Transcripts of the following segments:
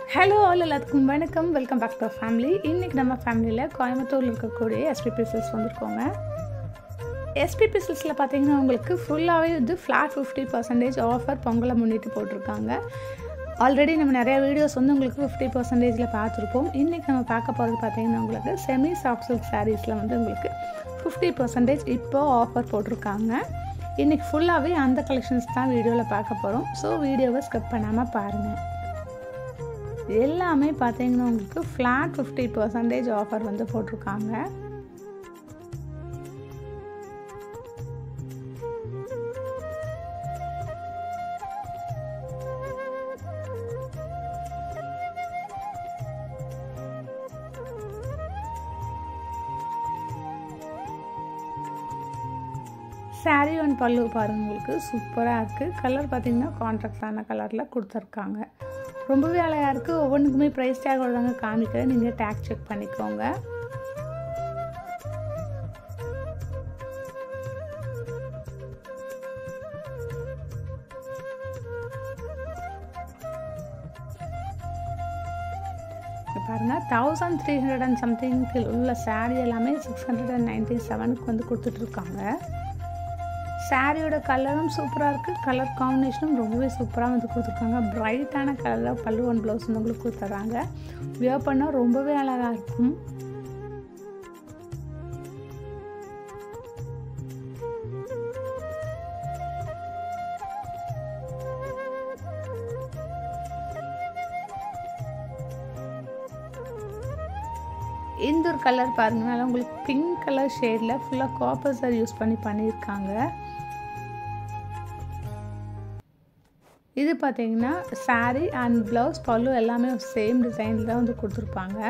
hello all எல்லாத்துக்கும் வணக்கம் welcome back to family இன்றைக்கி நம்ம ஃபேமிலியில் கோயம்புத்தூரில் இருக்கக்கூடிய எஸ்பி பிசில்ஸ் வந்திருக்கோங்க எஸ்பி பிசில்ஸில் பார்த்தீங்கன்னா உங்களுக்கு ஃபுல்லாகவே வந்து ஃப்ளாட் ஃபிஃப்டி பர்சன்டேஜ் ஆஃபர் பொங்கலை முன்னிட்டு போட்டிருக்காங்க ஆல்ரெடி நம்ம நிறைய வீடியோஸ் வந்து உங்களுக்கு ஃபிஃப்டி பர்சன்டேஜில் பார்த்துருப்போம் இன்றைக்கி நம்ம பார்க்க போகிறது பார்த்தீங்கன்னா உங்களுக்கு செமி சாஃப்ட் சில்க் சாரீஸில் வந்து உங்களுக்கு ஃபிஃப்டி பர்சன்டேஜ் இப்போ ஆஃபர் போட்டிருக்காங்க இன்றைக்கி ஃபுல்லாகவே அந்த கலெக்ஷன்ஸ் தான் வீடியோவில் பார்க்க போகிறோம் ஸோ வீடியோவை ஸ்கிப் பண்ணாமல் பாருங்கள் எல்லாமே பார்த்தீங்கன்னா உங்களுக்கு ஃப்ளாட் ஃபிஃப்டி பர்சன்டேஜ் ஆஃபர் வந்து போட்டிருக்காங்க சாரீ ஒன் பல்லு பாருங்க உங்களுக்கு சூப்பராக இருக்குது கலர் பார்த்தீங்கன்னா கான்ட்ராக்டான கலரில் கொடுத்துருக்காங்க ரொம்பவே அழகாக இருக்குது ஒவ்வொன்றுக்குமே ப்ரைஸ் டேக் தாங்க காமிக்கிறேன் நீங்கள் டேக் செக் பண்ணிக்கோங்க பாருங்கள் thousand three hundred and something உள்ள சாரீ எல்லாமே சிக்ஸ் ஹண்ட்ரட் அண்ட் நைன்டி செவனுக்கு வந்து கொடுத்துட்ருக்காங்க சாரியோட கலரும் சூப்பராக இருக்குது கலர் காம்பினேஷனும் ரொம்பவே சூப்பராக வந்து கொடுத்துருக்காங்க ப்ரைட்டான கலரில் பல்லு ஒன் ப்ளவுஸ் வந்து உங்களுக்கு கொடுத்துட்றாங்க வியர் பண்ணால் ரொம்பவே அழகாக இருக்கும் இந்த ஒரு கலர் பாருங்கனால உங்களுக்கு பிங்க் கலர் ஷேடில் ஃபுல்லாக காப்பர் சார் யூஸ் பண்ணி பண்ணியிருக்காங்க இது பார்த்தீங்கன்னா சாரீ அண்ட் ப்ளவுஸ் பல்லு எல்லாமே சேம் டிசைனில் தான் வந்து கொடுத்துருப்பாங்க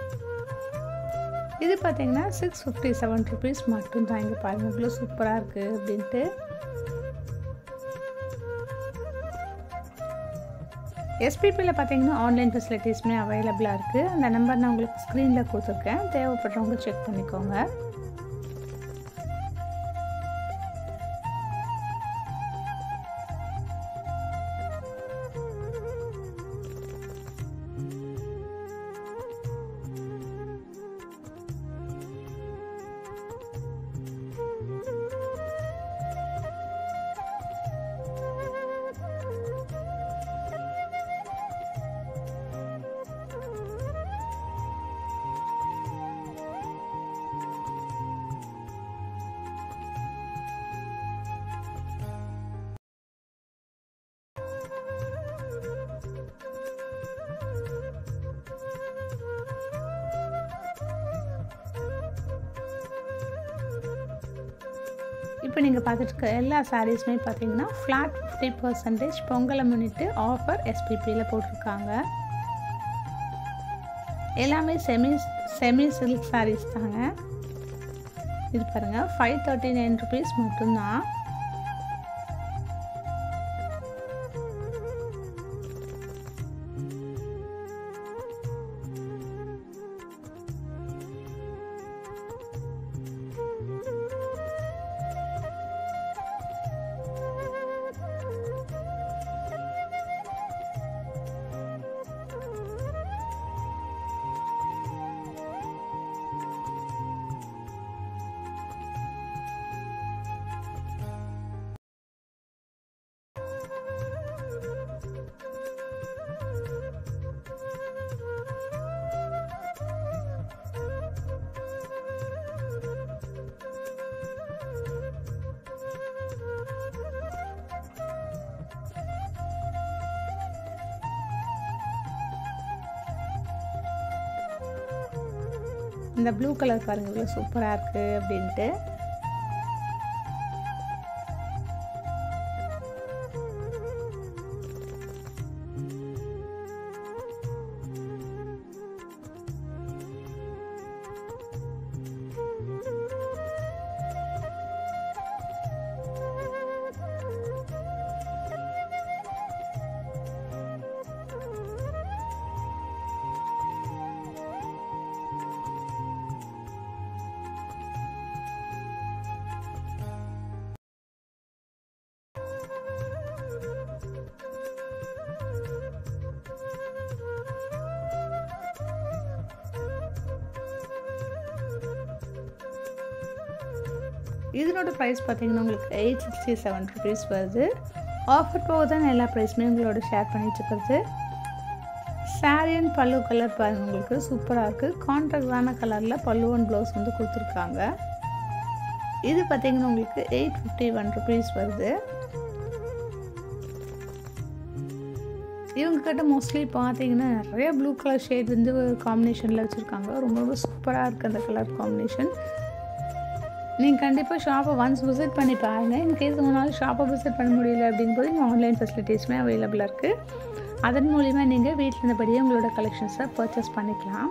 இது பார்த்தீங்கன்னா சிக்ஸ் ஃபிஃப்டி செவன் ருபீஸ் மட்டும் தான் இங்கே பாருங்கள் இவ்வளோ சூப்பராக இருக்குது அப்படின்ட்டு எஸ்பிபியில் பார்த்தீங்கன்னா ஆன்லைன் ஃபெசிலிட்டிஸுமே அவைலபிளாக இருக்குது அந்த நம்பர் நான் உங்களுக்கு ஸ்க்ரீனில் கொடுத்துருக்கேன் தேவைப்படுறவங்க செக் பண்ணிக்கோங்க இப்போ நீங்கள் பார்த்துட்டு இருக்க எல்லா சாரீஸுமே பார்த்தீங்கன்னா ஃப்ளாட் ஃபிஃப்டி பர்சன்டேஜ் பொங்கலை முன்னிட்டு ஆஃபர் எஸ்பிபியில் போட்டிருக்காங்க எல்லாமே செமி செமி சில்க் சாரீஸ் தாங்க இது பாருங்கள் ஃபைவ் தேர்ட்டி நைன் ருபீஸ் மட்டும்தான் இந்த ப்ளூ கலர் பாருங்கள் இவ்வளோ சூப்பராக இருக்குது அப்படின்ட்டு இதனோட ப்ரைஸ் பார்த்தீங்கன்னா உங்களுக்கு எயிட் சிக்ஸ்டி செவன் ருபீஸ் வருது ஆஃபர் போக தான் எல்லா ப்ரைஸுமே உங்களோட ஷேர் பண்ணிட்டு இருக்கிறது சாரீ அண்ட் பல்லு கலர் பாருங்க உங்களுக்கு சூப்பராக இருக்குது கான்ட்ராக்டான கலரில் பல்லு அண்ட் ப்ளவுஸ் வந்து கொடுத்துருக்காங்க இது பார்த்தீங்கன்னா உங்களுக்கு எயிட் ஃபிஃப்டி ஒன் ருபீஸ் வருது இவங்க கிட்ட மோஸ்ட்லி பார்த்தீங்கன்னா நிறைய ப்ளூ கலர் ஷேட் வந்து காம்பினேஷனில் வச்சுருக்காங்க ரொம்ப ரொம்ப சூப்பராக இருக்குது அந்த கலர் காம்பினேஷன் நீங்கள் கண்டிப்பாக ஷாப்பை ஒன்ஸ் விசிட் பண்ணி பாருங்கள் இன்கேஸ் உங்களால் ஷாப்பை விசிட் பண்ண முடியல அப்படிங்கும்போது இங்கே ஆன்லைன் ஃபெசிலிட்டிஸுமே அவைலபிளாக இருக்குது அதன் மூலிமா நீங்கள் வீட்டில் இருந்தபடியே உங்களோட கலெக்ஷன்ஸை பர்ச்சேஸ் பண்ணிக்கலாம்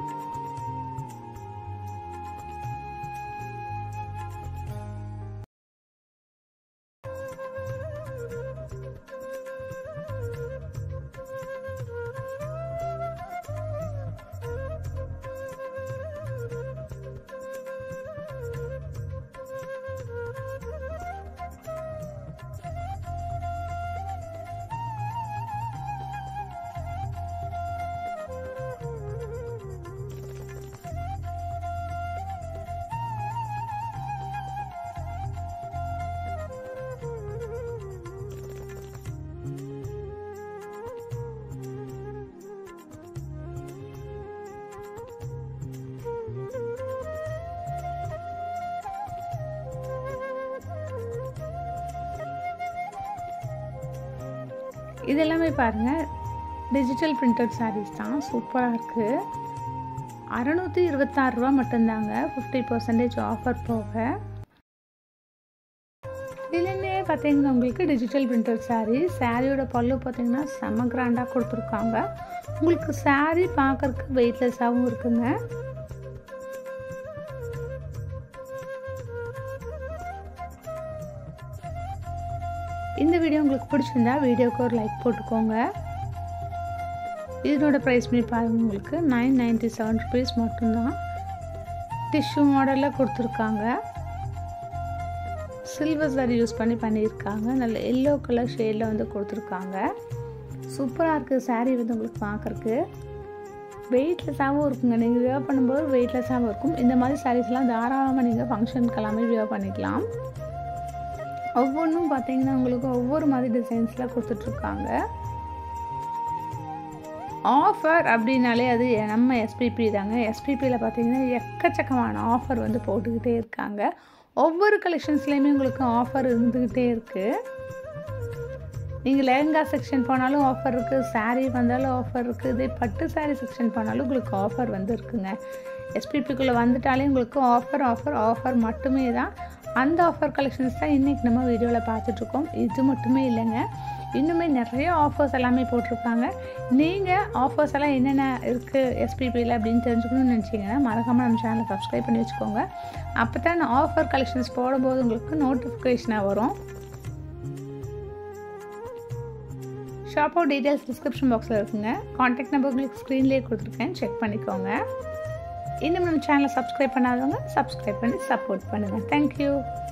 இது எல்லாமே பாருங்கள் டிஜிட்டல் பிரிண்டட் சாரீஸ் தான் சூப்பராக இருக்குது அறநூற்றி இருபத்தாறு ரூபா மட்டும்தாங்க ஃபிஃப்டி பர்சன்டேஜ் ஆஃபர் போக இதுலேருந்தே பார்த்தீங்கன்னா உங்களுக்கு டிஜிட்டல் பிரிண்டட் சாரீ சாரியோட பல்லு பார்த்தீங்கன்னா செம்ம கிராண்டாக கொடுத்துருக்காங்க உங்களுக்கு சாரீ பார்க்குறதுக்கு வெயிட்லெஸ்ஸாகவும் இருக்குங்க இந்த வீடியோ உங்களுக்கு பிடிச்சிருந்தா வீடியோக்கு ஒரு லைக் போட்டுக்கோங்க இதனோட ப்ரைஸ் பண்ணி பாருங்கள் உங்களுக்கு நைன் நைன்ட்டி செவன் ருபீஸ் மட்டும்தான் டிஷ்யூ மாடலில் கொடுத்துருக்காங்க சில்வர் சாரி யூஸ் பண்ணி பண்ணியிருக்காங்க நல்ல எல்லோ கலர் ஷேடில் வந்து கொடுத்துருக்காங்க சூப்பராக இருக்குது சாரீ வந்து உங்களுக்கு பார்க்குறக்கு வெயிட்லெஸ்ஸாகவும் இருக்குங்க நீங்கள் வியர் பண்ணும்போது வெயிட்லெஸ்ஸாகவும் இருக்கும் இந்த மாதிரி சாரீஸ்லாம் தாராளமாக நீங்கள் ஃபங்க்ஷனுக்கு எல்லாமே வியர் பண்ணிக்கலாம் ஒவ்வொன்றும் பார்த்தீங்கன்னா உங்களுக்கு ஒவ்வொரு மாதிரி டிசைன்ஸில் கொடுத்துட்ருக்காங்க ஆஃபர் அப்படின்னாலே அது நம்ம எஸ்பிபி தாங்க எஸ்பிபியில் பார்த்தீங்கன்னா எக்கச்சக்கமான ஆஃபர் வந்து போட்டுக்கிட்டே இருக்காங்க ஒவ்வொரு கலெக்ஷன்ஸ்லேயுமே உங்களுக்கு ஆஃபர் இருந்துக்கிட்டே இருக்குது நீங்கள் லெஹங்கா செக்ஷன் போனாலும் ஆஃபர் இருக்குது சாரீ வந்தாலும் ஆஃபர் இருக்குது இதே பட்டு சாரீ செக்ஷன் போனாலும் உங்களுக்கு ஆஃபர் வந்து இருக்குங்க எஸ்பிபிக்குள்ளே வந்துட்டாலே உங்களுக்கு ஆஃபர் ஆஃபர் ஆஃபர் மட்டுமே தான் அந்த ஆஃபர் கலெக்ஷன்ஸ் தான் இன்றைக்கி நம்ம வீடியோவில் பார்த்துட்ருக்கோம் இது மட்டுமே இல்லைங்க இன்னுமே நிறைய ஆஃபர்ஸ் எல்லாமே போட்டிருக்காங்க நீங்கள் ஆஃபர்ஸ் எல்லாம் என்னென்ன இருக்குது எஸ்பிபியில் அப்படின்னு தெரிஞ்சுக்கணும்னு நினச்சிங்கன்னா மறக்காமல் நம்ம சேனலை சப்ஸ்கிரைப் பண்ணி வச்சுக்கோங்க அப்போ தான் நான் ஆஃபர் கலெக்ஷன்ஸ் போடும்போது உங்களுக்கு நோட்டிஃபிகேஷனாக வரும் ஷாப்போட டீட்டெயில்ஸ் டிஸ்கிரிப்ஷன் பாக்ஸில் இருக்குங்க காண்டாக்ட் நம்பர் உங்களுக்கு ஸ்க்ரீன்லேயே கொடுத்துருக்கேன் செக் பண்ணிக்கோங்க இன்னும் நம்ம சேனலை சப்ஸ்கிரைப் பண்ணாதவங்க சப்ஸ்கிரைப் பண்ணி சப்போர்ட் பண்ணுங்கள் தேங்க்யூ